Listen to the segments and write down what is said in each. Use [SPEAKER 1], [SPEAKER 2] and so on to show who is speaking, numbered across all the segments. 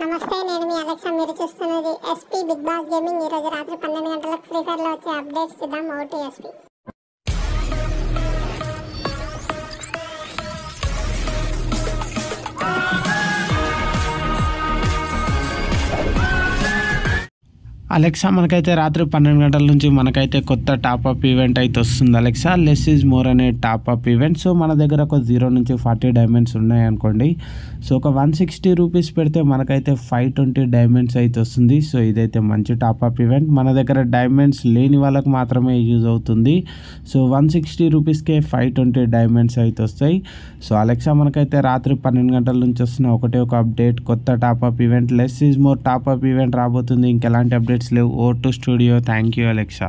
[SPEAKER 1] నమస్తే నేను మీ అలెక్సా మీరు చూస్తున్నది ఎస్పీ బిగ్ బాస్ గేమింగ్ ఈ రోజు రాత్రి పన్నెండు గంటలకు ఫ్రీ ఫైర్ లో వచ్చే అప్డేట్స్ చూద్దాం ఓటీ ఎస్పీ
[SPEAKER 2] అలెక్సా మనకైతే రాత్రి పన్నెండు గంటల నుంచి మనకైతే కొత్త టాప్అప్ ఈవెంట్ అయితే వస్తుంది అలెక్సా లెస్ ఈజ్ మోర్ అనే టాప్అప్ ఈవెంట్ సో మన దగ్గర ఒక జీరో నుంచి ఫార్టీ డైమండ్స్ ఉన్నాయి అనుకోండి సో ఒక వన్ సిక్స్టీ రూపీస్ పెడితే మనకైతే ఫైవ్ ట్వంటీ డైమండ్స్ అయితే వస్తుంది సో ఇదైతే మంచి టాప్అప్ ఈవెంట్ మన దగ్గర డైమండ్స్ లేని వాళ్ళకి మాత్రమే యూజ్ అవుతుంది సో వన్ సిక్స్టీ రూపీస్కే ఫైవ్ ట్వంటీ డైమండ్స్ అయితే వస్తాయి సో అలెక్సా మనకైతే రాత్రి పన్నెండు గంటల నుంచి వస్తున్న ఒకటే ఒక అప్డేట్ కొత్త top up event less is more top up event రాబోతుంది ఇంకెలాంటి అప్డేట్స్ లేవు O two studio thank you Alexa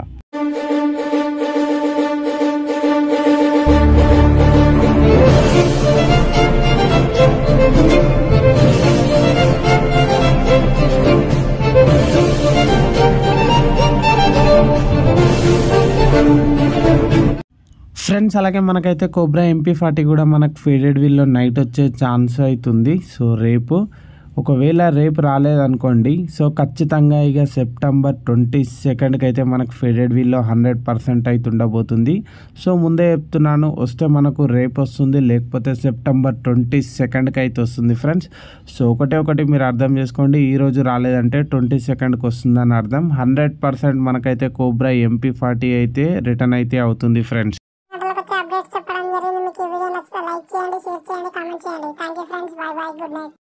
[SPEAKER 2] friends అలాగే మనకైతే కోబ్రా ఎంపీ ఫార్టీ కూడా మనకు ఫేడెడ్ వీల్లో నైట్ వచ్చే ఛాన్స్ అవుతుంది సో రేపు ఒకవేళ రేపు రాలేదనుకోండి సో ఖచ్చితంగా ఇక సెప్టెంబర్ ట్వంటీ సెకండ్కి అయితే మనకు ఫేడెడ్ వీల్లో హండ్రెడ్ పర్సెంట్ అయితే ఉండబోతుంది సో ముందే చెప్తున్నాను వస్తే మనకు రేపు వస్తుంది లేకపోతే సెప్టెంబర్ ట్వంటీ సెకండ్కి అయితే వస్తుంది ఫ్రెండ్స్ సో ఒకటే ఒకటి మీరు అర్థం చేసుకోండి ఈ రోజు రాలేదంటే ట్వంటీ సెకండ్కి వస్తుందని అర్థం హండ్రెడ్ పర్సెంట్ మనకైతే కోబ్రా ఎంపీ ఫార్టీ అయితే రిటర్న్ అయితే అవుతుంది ఫ్రెండ్స్
[SPEAKER 1] గంటలకు వచ్చే అప్డేట్స్ చెప్పడం జరిగింది మీకు ఈ వీడియో నచ్చితే లైక్ చేయండి షేర్ చేయండి కామెంట్ చేయండి thank you friends bye bye good night